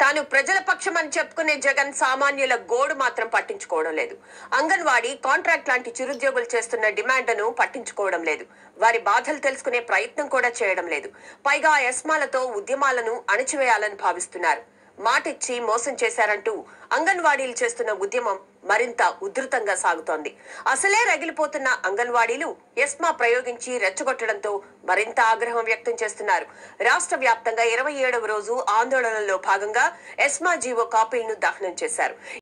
తాను ప్రజల పక్షం అని చెప్పుకునే జగన్ సామాన్యుల గోడు మాత్రం పట్టించుకోవడం లేదు అంగన్వాడీ కాంట్రాక్ట్ లాంటి చిరుద్యోగులు చేస్తున్న డిమాండ్ను పట్టించుకోవడం లేదు వారి బాధలు తెలుసుకునే ప్రయత్నం కూడా చేయడం లేదు పైగా ఎస్మాలతో ఉద్యమాలను అణిచివేయాలని భావిస్తున్నారు మాటిచ్చి మోసం చేశారంటూ అంగన్వాడీలు చేస్తున్న ఉద్యమం మరింత ఉధృతంగా సాగుతోంది అసలే రగిలిపోతున్న అంగన్వాడీలు ఎస్మా ప్రయోగించి రెచ్చగొట్టడంతో మరింత ఆగ్రహం వ్యక్తం చేస్తున్నారు రాష్ట్ర వ్యాప్తంగా ఇరవై ఏడవ రోజు ఆందోళనలో భాగంగా ఎస్మా జీవో కాపీలను దహనం చేశారు